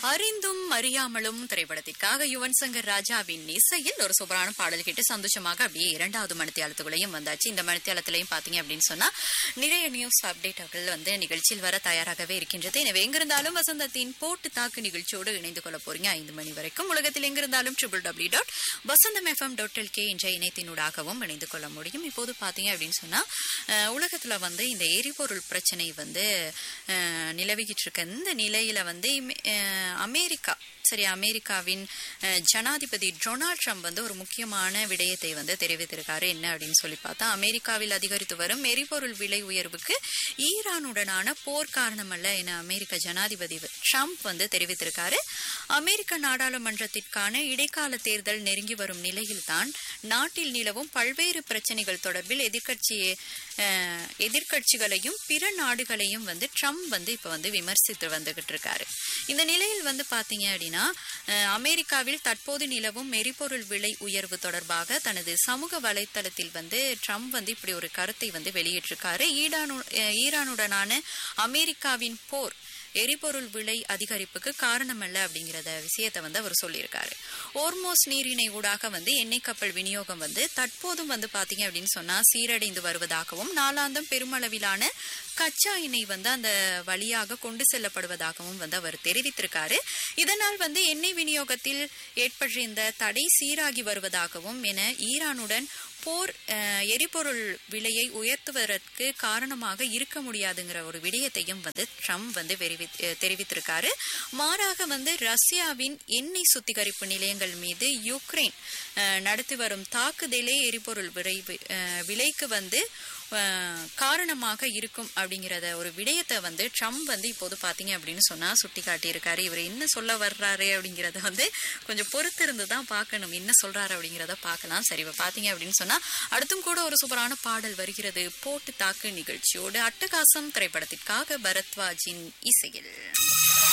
அறிந்தும் அறியாமலும் திரைப்படத்திற்காக யுவன் சங்கர் ராஜாவின் இசையில் ஒரு சூப்பரான பாடல் கேட்டு சந்தோஷமாக அப்படியே இரண்டாவது மணித்தியாலத்துக்குள்ளேயும் வந்தாச்சு இந்த மணித்தியாலத்திலையும் பாத்தீங்க அப்படின்னு சொன்னா நிறைய நியூஸ் அப்டேட்டுகள் வந்து நிகழ்ச்சியில் வர தயாராகவே இருக்கின்றது எனவே எங்கிருந்தாலும் வசந்தத்தின் போட்டு தாக்கு நிகழ்ச்சியோடு இணைந்து கொள்ள போறீங்க ஐந்து மணி வரைக்கும் உலகத்தில் எங்கிருந்தாலும் triple W dot Vasantham FM dot K என்ற இணையத்தினூடாகவும் இணைந்து கொள்ள முடியும் இப்போது பாத்தீங்க அப்படின்னு சொன்னா அஹ், உலகத்துல வந்து இந்த எரிபொருள் பிரச்சனை வந்து அஹ், நிலவிக்கிட்டு இருக்க இந்த நிலையில வந்து இமே- அஹ், அமெரிக்கா சரி அமெரிக்காவின் அஹ், ஜனாதிபதி டொனால்ட் ட்ரம்ப் வந்து ஒரு முக்கியமான விடயத்தை வந்து தெரிவித்திருக்காரு என்ன அப்படின்னு சொல்லி பார்த்தா அமெரிக்காவில் அதிகரித்து வரும் எரிபொருள் விலை உயர்வுக்கு ஈரானுடனான போர் காரணமல்ல என அமெரிக்க ஜனாதிபதி ட்ரம்ப் வந்து தெரிவித்திருக்காரு அமெரிக்க நாடாளுமன்றத்திற்கான இடைக்கால தேர்தல் நெருங்கி வரும் நிலையில்தான் நாட்டில் நிலவும் பல்வேறு பிரச்சனைகள் தொடர்பில் எதிர்க்கட்சி அஹ், எதிர்க்கட்சிகளையும் பிற நாடுகளையும் வந்து ட்ரம்ப் வந்து இப்ப வந்து விமர்சித்து வந்துகிட்டு இருக்காரு இந்த நிலையில் வந்து பாத்தீங்க அப்படின்னா அஹ், அமெரிக்காவில் தற்போது நிலவும் எரிபொருள் விலை உயர்வு தொடர்பாக தனது சமூக வலைத்தளத்தில் வந்து ட்ரம்ப் வந்து இப்படி ஒரு கருத்தை வந்து வெளியிட்டிருக்காரு ஈடானு அஹ், ஈரானுடனான அமெரிக்காவின் போர் எரிபொருள் விலை அதிகரிப்புக்கு காரணமல்ல அப்படிங்கிறத விஷயத்தை வந்து அவர் சொல்லியிருக்காரு ஓர்மோஸ் நீரிணை ஊடாக வந்து எண்ணெய் கப்பல் விநியோகம் வந்து தற்போதும் வந்து பாத்தீங்க அப்படின்னு சொன்னா சீரடைந்து வருவதாகவும் நாளாந்தம் பெருமளவிலான கச்சா எண்ணெய் வந்து அந்த வழியாக கொண்டு செல்லப்படுவதாகவும் வந்து அவர் தெரிவித்திருக்காரு இதனால் வந்து எண்ணெய் விநியோகத்தில் ஏற்பட்டிருந்த தடை சீராகி வருவதாகவும் என ஈரானுடன் போர் அஹ், எரிபொருள் விலையை உயர்த்துவதற்கு காரணமாக இருக்க முடியாதுங்கிற ஒரு விடயத்தையும் வந்து ட்ரம்ப் வந்து வெறிவி- அஹ், தெரிவித்திருக்காரு மாறாக வந்து ரஷ்யாவின் எண்ணெய் சுத்திகரிப்பு நிலையங்கள் மீது யுக்ரைன் அஹ், நடத்தி வரும் தாக்குதலே எரிபொருள் விரைவு அஹ், விலைக்கு வந்து அஹ், காரணமாக இருக்கும் அப்படிங்கிறத ஒரு விடயத்தை வந்து ட்ரம்ப் வந்து இப்போது பாத்தீங்க அப்படின்னு சொன்னா சுட்டி காட்டியிருக்காரு இவர் என்ன சொல்ல வர்றாரு அப்படிங்கறத வந்து கொஞ்சம் பொறுத்திருந்து தான் பார்க்கணும் என்ன சொல்றாரு அப்படிங்கறத பார்க்கலாம் சரி இப்ப பாத்தீங்க அப்படின்னு சொன்னா அடுத்தும் கூட ஒரு சூப்பரான பாடல் வருகிறது போட்டு தாக்கு நிகழ்ச்சியோடு அட்டகாசம் திரைப்படத்திற்காக பரத்வாஜின் இசையில்